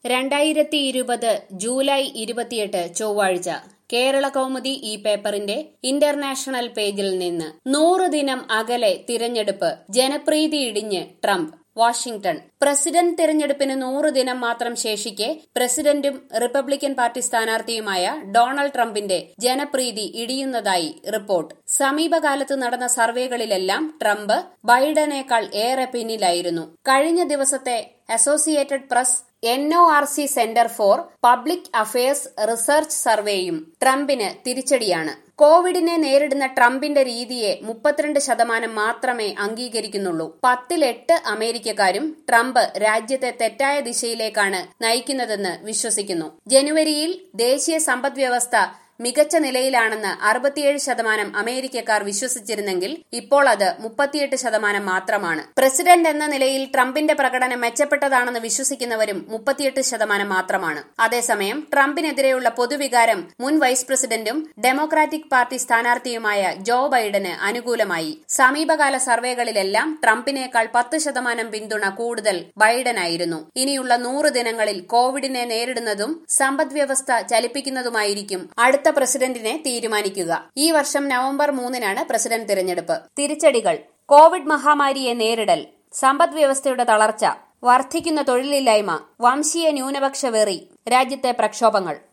രണ്ടായിരത്തി ഇരുപത് ജൂലൈ ഇരുപത്തിയെട്ട് ചൊവ്വാഴ്ച കേരള കൗമുദി ഈ പേപ്പറിന്റെ ഇന്റർനാഷണൽ പേജിൽ നിന്ന് നൂറ് ദിനം അകലെ തിരഞ്ഞെടുപ്പ് ജനപ്രീതി ഇടിഞ്ഞ് ട്രംപ് വാഷിംഗ്ടൺ പ്രസിഡന്റ് തിരഞ്ഞെടുപ്പിന് നൂറ് ദിനം മാത്രം ശേഷിക്കെ പ്രസിഡന്റും റിപ്പബ്ലിക്കൻ പാർട്ടി സ്ഥാനാർത്ഥിയുമായ ഡൊണാൾഡ് ട്രംപിന്റെ ജനപ്രീതി ഇടിയുന്നതായി റിപ്പോർട്ട് സമീപകാലത്ത് നടന്ന സർവേകളിലെല്ലാം ട്രംപ് ബൈഡനേക്കാൾ ഏറെ പിന്നിലായിരുന്നു കഴിഞ്ഞ ദിവസത്തെ Associated Press N O R C Center for Public Affairs Research സർവേയും ട്രംപിന് തിരിച്ചടിയാണ് കോവിഡിനെ നേരിടുന്ന ട്രംപിന്റെ രീതിയെ മുപ്പത്തിരണ്ട് ശതമാനം മാത്രമേ അംഗീകരിക്കുന്നുള്ളൂ പത്തിലെട്ട് അമേരിക്കക്കാരും ട്രംപ് രാജ്യത്തെ തെറ്റായ ദിശയിലേക്കാണ് നയിക്കുന്നതെന്ന് വിശ്വസിക്കുന്നു ജനുവരിയിൽ ദേശീയ സമ്പദ്വ്യവസ്ഥ മികച്ച നിലയിലാണെന്ന് അറുപത്തിയേഴ് ശതമാനം അമേരിക്കക്കാർ വിശ്വസിച്ചിരുന്നെങ്കിൽ ഇപ്പോൾ അത് മുപ്പത്തിയെട്ട് ശതമാനം മാത്രമാണ് പ്രസിഡന്റ് എന്ന നിലയിൽ ട്രംപിന്റെ പ്രകടനം മെച്ചപ്പെട്ടതാണെന്ന് വിശ്വസിക്കുന്നവരും മുപ്പത്തിയെട്ട് ശതമാനം മാത്രമാണ് അതേസമയം ട്രംപിനെതിരെയുള്ള പൊതുവികാരം മുൻ വൈസ് പ്രസിഡന്റും ഡെമോക്രാറ്റിക് പാർട്ടി സ്ഥാനാർത്ഥിയുമായ ജോ ബൈഡന് അനുകൂലമായി സമീപകാല സർവേകളിലെല്ലാം ട്രംപിനേക്കാൾ പത്ത് ശതമാനം പിന്തുണ കൂടുതൽ ബൈഡനായിരുന്നു ഇനിയുള്ള നൂറ് ദിനങ്ങളിൽ കോവിഡിനെ നേരിടുന്നതും സമ്പദ്വ്യവസ്ഥ ചലിപ്പിക്കുന്നതുമായിരിക്കും അടുത്ത പ്രസിഡന്റിനെ തീരുമാനിക്കുക ഈ വർഷം നവംബർ മൂന്നിനാണ് പ്രസിഡന്റ് തിരഞ്ഞെടുപ്പ് തിരിച്ചടികൾ കോവിഡ് മഹാമാരിയെ നേരിടൽ സമ്പദ് വ്യവസ്ഥയുടെ തളർച്ച വർദ്ധിക്കുന്ന തൊഴിലില്ലായ്മ വംശീയ ന്യൂനപക്ഷ വെറി രാജ്യത്തെ പ്രക്ഷോഭങ്ങൾ